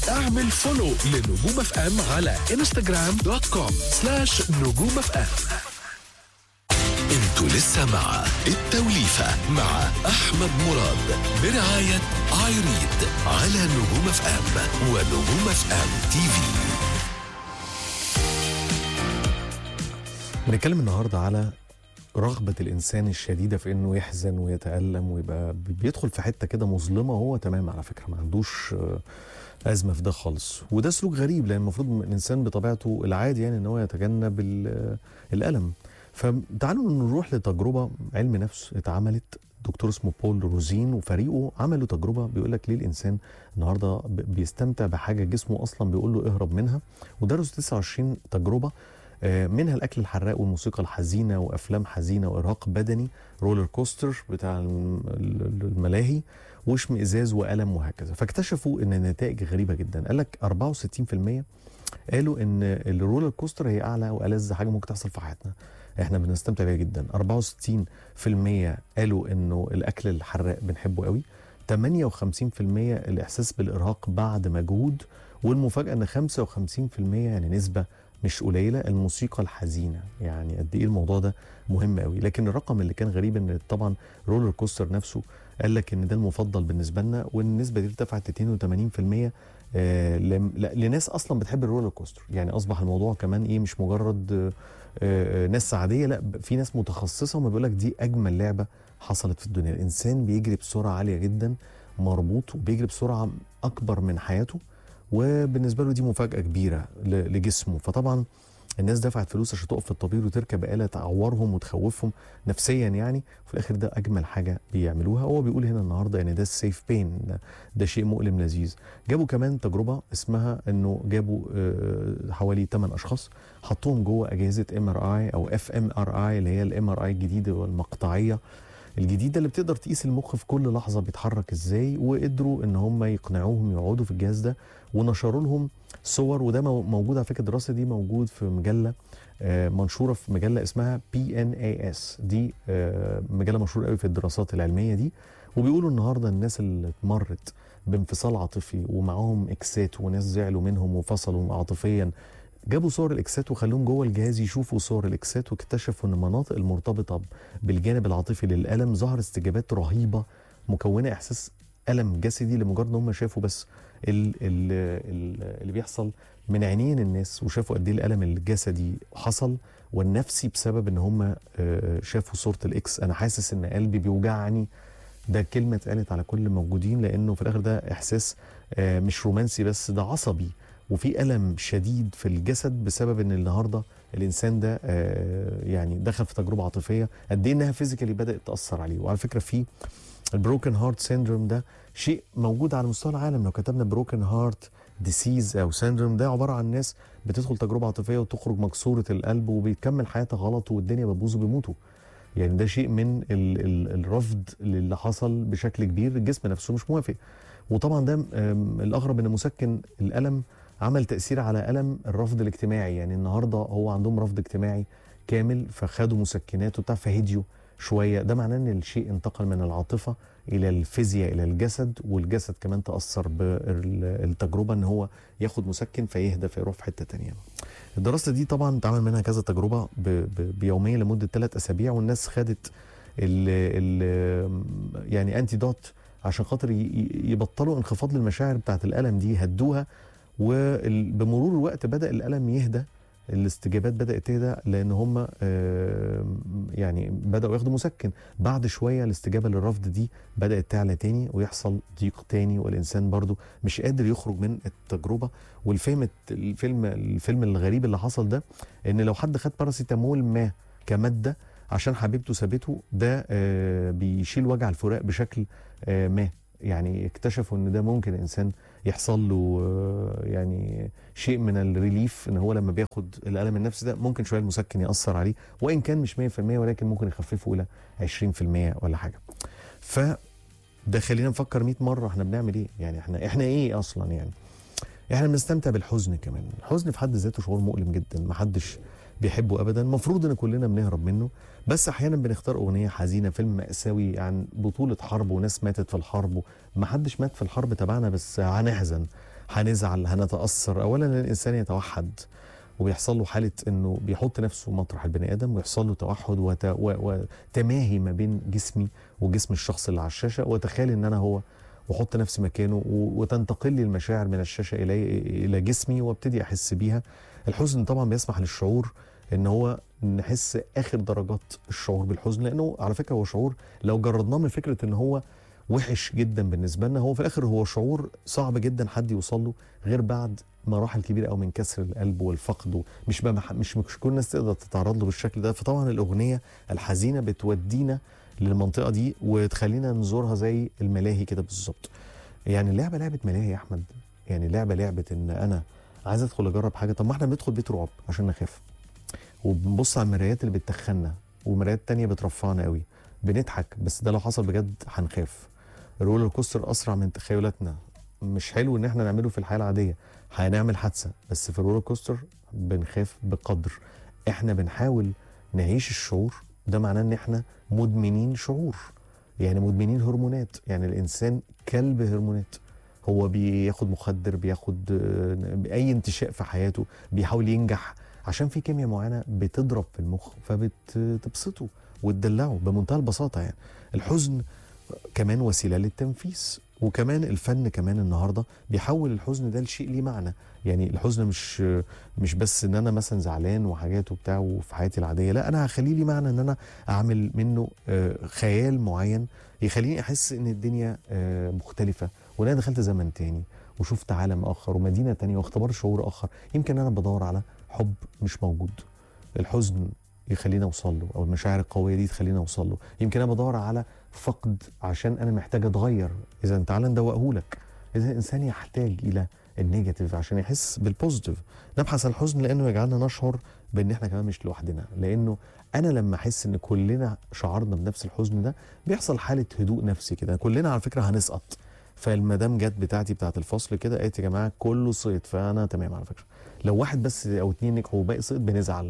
اعمل فولو لنجوم اف ام على انستغرام دوت كوم سلاش نجوم اف ام انتوا لسه مع التوليفة مع احمد مراد برعاية ايريد على نجوم اف ام ونجوم اف ام تي في بنتكلم النهارده على رغبة الإنسان الشديدة في إنه يحزن ويتألم ويبقى بيدخل في حتة كده مظلمة هو تمام على فكرة ما عندوش آه، أزمة في ده خالص وده سلوك غريب لأن المفروض الإنسان بطبيعته العادي يعني إن هو يتجنب ال- آه، الألم فتعالوا نروح لتجربة علم نفس اتعملت دكتور اسمه بول روزين وفريقه عملوا تجربة بيقول لك ليه الإنسان النهارده ب- بيستمتع بحاجة جسمه أصلا بيقول له اهرب منها ودرسوا 29 تجربة آه، منها الاكل الحراق والموسيقى الحزينه وافلام حزينه وارهاق بدني رولر كوستر بتاع الم- ال- الملاهي واشمئزاز والم وهكذا فاكتشفوا ان النتائج غريبه جدا قال لك 64% قالوا ان الرولر كوستر هي اعلى والذ حاجه ممكن تحصل في حياتنا احنا بنستمتع بيها جدا 64% قالوا انه الاكل الحراق بنحبه قوي 58% الاحساس بالارهاق بعد مجهود والمفاجاه ان 55% يعني نسبه مش قليله الموسيقى الحزينه يعني قد ايه الموضوع ده مهم قوي لكن الرقم اللي كان غريب ان طبعا رولر كوستر نفسه قال لك ان ده المفضل بالنسبه لنا والنسبه دي ارتفعت 82% آه لم- لا- لناس اصلا بتحب الرولر كوستر يعني اصبح الموضوع كمان ايه مش مجرد آه، آه، ناس عاديه لا ب- في ناس متخصصه وما بيقول لك دي اجمل لعبه حصلت في الدنيا الانسان بيجري بسرعه عاليه جدا مربوط وبيجري بسرعه اكبر من حياته وبالنسبه له دي مفاجاه كبيره ل- لجسمه فطبعا الناس دفعت فلوس عشان تقف في الطابور وتركب آلة تعورهم وتخوفهم نفسيا يعني وفي الآخر ده أجمل حاجة بيعملوها هو بيقول هنا النهاردة يعني ده السيف بين ده, ده شيء مؤلم لذيذ جابوا كمان تجربة اسمها انه جابوا آه، حوالي 8 اشخاص حطوهم جوه اجهزة ام ار اي او اف ام ار اي اللي هي الام ار اي الجديدة والمقطعية الجديده اللي بتقدر تقيس المخ في كل لحظه بيتحرك ازاي وقدروا ان هم يقنعوهم يقعدوا في الجهاز ده ونشروا لهم صور وده مو- موجود على فكره الدراسه دي موجود في مجله آه، منشوره في مجله اسمها بي ان اي اس دي آه، مجله مشهوره قوي في الدراسات العلميه دي وبيقولوا النهارده الناس اللي مرت بانفصال عاطفي ومعاهم اكسات وناس زعلوا منهم وفصلوا عاطفيا جابوا صور الاكسات وخلوهم جوه الجهاز يشوفوا صور الاكسات واكتشفوا ان المناطق المرتبطه بالجانب العاطفي للالم ظهر استجابات رهيبه مكونه احساس الم جسدي لمجرد ان هم شافوا بس ال ال ال اللي بيحصل من عينين الناس وشافوا قد ايه الالم الجسدي حصل والنفسي بسبب ان هم آه، شافوا صوره الاكس انا حاسس ان قلبي بيوجعني ده كلمه اتقالت على كل الموجودين لانه في الاخر ده احساس آه، مش رومانسي بس ده عصبي وفي الم شديد في الجسد بسبب ان النهارده الانسان ده آه، يعني دخل في تجربه عاطفيه قد ايه انها فيزيكالي بدات تاثر عليه وعلى فكره في البروكن هارت سيندروم ده شيء موجود على مستوى العالم لو كتبنا بروكن هارت ديسيز او سيندروم ده عباره عن ناس بتدخل تجربه عاطفيه وتخرج مكسوره القلب وبيكمل حياتها غلط والدنيا بتبوظ وبيموتوا يعني ده شيء من ال ال الرفض اللي حصل بشكل كبير الجسم نفسه مش موافق وطبعا ده آم، الاغرب ان مسكن الالم عمل تاثير على الم الرفض الاجتماعي يعني النهارده هو عندهم رفض اجتماعي كامل فخدوا مسكنات وبتاع فهديوا شويه ده معناه ان الشيء انتقل من العاطفه الى الفيزياء الى الجسد والجسد كمان تاثر بالتجربه ان هو ياخد مسكن فيهدى فيروح في حته تانية الدراسه دي طبعا اتعمل منها كذا تجربه ب- ب- بيوميا لمده ثلاث اسابيع والناس خدت ال ال يعني انتي دوت عشان خاطر ي- ي- يبطلوا انخفاض للمشاعر بتاعت الالم دي هدوها وبمرور الوقت بدا الالم يهدى الاستجابات بدات تهدى لان هم يعني بداوا ياخدوا مسكن بعد شويه الاستجابه للرفض دي بدات تعلى تاني ويحصل ضيق تاني والانسان برضو مش قادر يخرج من التجربه والفيلم الفيلم الفيلم الغريب اللي حصل ده ان لو حد خد باراسيتامول ما كماده عشان حبيبته سابته ده آه، بيشيل وجع الفراق بشكل آه، ما يعني اكتشفوا ان ده ممكن الانسان يحصل له آه، يعني شيء من الريليف ان هو لما بياخد الالم النفسي ده ممكن شويه المسكن ياثر عليه وان كان مش 100% ولكن ممكن يخففه الى 20% ولا حاجه ف ده خلينا نفكر 100 مره احنا بنعمل ايه يعني احنا احنا ايه اصلا يعني احنا بنستمتع بالحزن كمان الحزن في حد ذاته شعور مؤلم جدا محدش بيحبه ابدا المفروض ان كلنا بنهرب منه بس احيانا بنختار اغنيه حزينه فيلم ماساوي عن بطوله حرب وناس ماتت في الحرب ما حدش مات في الحرب تبعنا بس هنحزن هنزعل هنتاثر اولا الانسان يتوحد وبيحصل له حاله انه بيحط نفسه مطرح البني ادم ويحصل له توحد وت... و... وتماهي ما بين جسمي وجسم الشخص اللي على الشاشه وتخيل ان انا هو واحط نفسي مكانه و... وتنتقل لي المشاعر من الشاشه الي الى جسمي وابتدي احس بيها الحزن طبعا بيسمح للشعور ان هو نحس اخر درجات الشعور بالحزن لانه على فكره هو شعور لو جردناه من فكره ان هو وحش جدا بالنسبه لنا هو في الاخر هو شعور صعب جدا حد يوصل له غير بعد مراحل كبيره قوي من كسر القلب والفقد مش بقى مش مش كل الناس تقدر تتعرض له بالشكل ده فطبعا الاغنيه الحزينه بتودينا للمنطقه دي وتخلينا نزورها زي الملاهي كده بالظبط يعني اللعبه لعبه ملاهي يا احمد يعني اللعبه لعبه ان انا عايز ادخل اجرب حاجه طب ما احنا بندخل بيت رعب عشان نخاف وبنبص على المرايات اللي بتخنا ومرايات تانية بترفعنا قوي بنضحك بس ده لو حصل بجد هنخاف الرولر كوستر اسرع من تخيلاتنا مش حلو ان احنا نعمله في الحياه العاديه هنعمل حادثه بس في الرولر كوستر بنخاف بقدر احنا بنحاول نعيش الشعور ده معناه ان احنا مدمنين شعور يعني مدمنين هرمونات يعني الانسان كلب هرمونات هو بياخد مخدر بياخد آه، اي انتشاء في حياته بيحاول ينجح عشان في كيمياء معينه بتضرب في المخ فبتبسطه وتدلعه بمنتهى البساطه يعني الحزن كمان وسيله للتنفيس وكمان الفن كمان النهارده بيحول الحزن ده لشيء ليه معنى يعني الحزن مش مش بس ان انا مثلا زعلان وحاجات وبتاع وفي حياتي العاديه لا انا هخليه لي معنى ان انا اعمل منه آه، خيال معين يخليني احس ان الدنيا آه، مختلفه وان انا دخلت زمن تاني وشفت عالم اخر ومدينه تانية واختبار شعور اخر يمكن انا بدور على حب مش موجود الحزن يخليني اوصل له او المشاعر القويه دي تخليني اوصل له يمكن انا بدور على فقد عشان انا محتاج اتغير اذا تعالى ندوقهولك اذا الانسان يحتاج الى النيجاتيف عشان يحس بالبوزيتيف نبحث عن الحزن لانه يجعلنا نشعر بان احنا كمان مش لوحدنا لانه انا لما احس ان كلنا شعرنا بنفس الحزن ده بيحصل حاله هدوء نفسي كده كلنا على فكره هنسقط فالمدام جت بتاعتي بتاعت الفصل كده قالت يا جماعه كله صيد فانا تمام على فكره لو واحد بس او اتنين نجحوا وباقي صيد بنزعل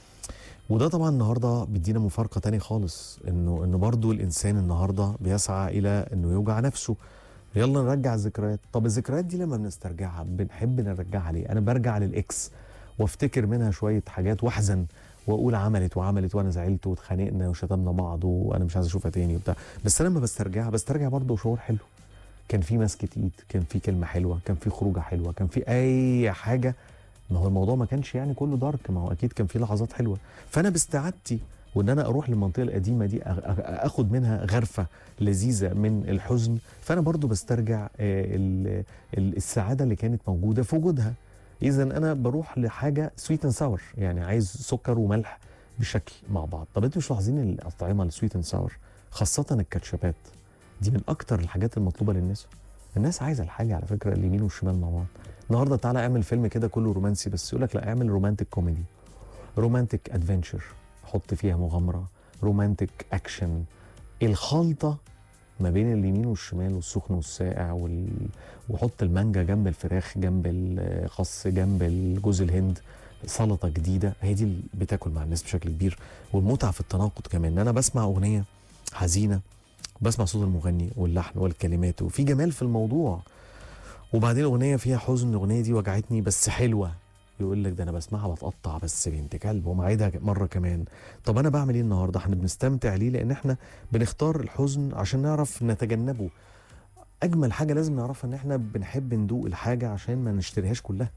وده طبعا النهارده بيدينا مفارقه تاني خالص انه انه برضه الانسان النهارده بيسعى الى انه يوجع نفسه يلا نرجع الذكريات طب الذكريات دي لما بنسترجعها بنحب نرجعها ليه انا برجع للاكس وافتكر منها شويه حاجات واحزن واقول عملت وعملت وانا زعلت واتخانقنا وشتمنا بعض وانا مش عايز اشوفها تاني وبتاع بس انا لما بسترجعها بسترجع برضه شعور حلو كان في مسكه ايد كان في كلمه حلوه كان في خروجه حلوه كان في اي حاجه ما هو الموضوع ما كانش يعني كله دارك ما هو اكيد كان في لحظات حلوه فانا باستعادتي وان انا اروح للمنطقه القديمه دي أ- أ- اخد منها غرفه لذيذه من الحزن فانا برضو بسترجع آه، ال- ال- السعاده اللي كانت موجوده في وجودها اذا انا بروح لحاجه سويت اند ساور يعني عايز سكر وملح بشكل مع بعض طب انتوا مش لاحظين الاطعمه السويت اند ساور خاصه الكاتشبات دي من اكتر الحاجات المطلوبه للناس الناس عايزه الحاجه على فكره اليمين والشمال مع بعض النهارده تعالى اعمل فيلم كده كله رومانسي بس يقول لك لا اعمل رومانتك كوميدي رومانتك ادفنتشر حط فيها مغامره رومانتك اكشن الخلطه ما بين اليمين والشمال والسخن والساقع وال... وحط المانجا جنب الفراخ جنب الخس جنب جوز الهند سلطه جديده هي دي اللي بتاكل مع الناس بشكل كبير والمتعه في التناقض كمان ان انا بسمع اغنيه حزينه بسمع صوت المغني واللحن والكلمات وفي جمال في الموضوع وبعدين اغنيه فيها حزن الاغنيه دي وجعتني بس حلوه يقول لك ده انا بسمعها بتقطع بس بنت كلب ومعيدها مره كمان طب انا بعمل ايه النهارده احنا بنستمتع ليه لان احنا بنختار الحزن عشان نعرف نتجنبه اجمل حاجه لازم نعرفها ان احنا بنحب ندوق الحاجه عشان ما نشتريهاش كلها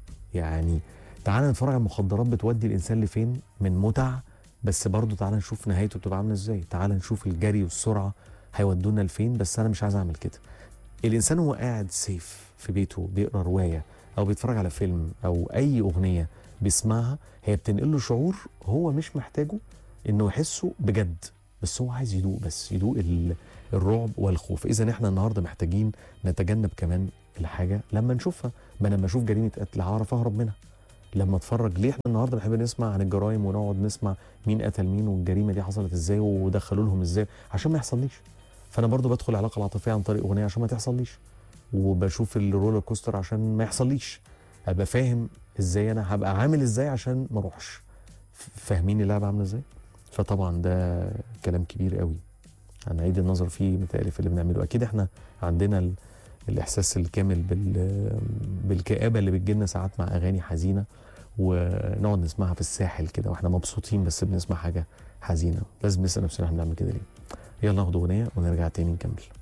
يعني تعال نتفرج على المخدرات بتودي الانسان لفين من متع بس برضه تعال نشوف نهايته بتبقى عامله ازاي تعال نشوف الجري والسرعه هيودونا لفين بس انا مش عايز اعمل كده الانسان هو قاعد سيف في بيته بيقرا روايه او بيتفرج على فيلم او اي اغنيه بيسمعها هي بتنقل له شعور هو مش محتاجه انه يحسه بجد بس هو عايز يدوق بس يدوق ال- الرعب والخوف اذا احنا النهارده محتاجين نتجنب كمان الحاجه لما نشوفها ما أنا لما اشوف جريمه قتل هعرف اهرب منها لما اتفرج ليه احنا النهارده بنحب نسمع عن الجرائم ونقعد نسمع مين قتل مين والجريمه دي حصلت ازاي ودخلوا لهم ازاي عشان ما يحصليش فانا برضو بدخل علاقه العاطفيه عن طريق اغنيه عشان ما تحصليش وبشوف الرولر كوستر عشان ما يحصليش ابقى فاهم ازاي انا هبقى عامل ازاي عشان ما اروحش ف- فاهمين اللعبه عامله ازاي فطبعا ده كلام كبير قوي هنعيد النظر فيه متهيألي في اللي بنعمله اكيد احنا عندنا ال... الاحساس الكامل بال بالكآبة اللي بتجيلنا ساعات مع أغاني حزينة ونقعد نسمعها في الساحل كده واحنا مبسوطين بس بنسمع حاجة حزينة لازم نسأل نفسنا احنا بنعمل كده ليه يلا ناخد أغنية ونرجع تاني نكمل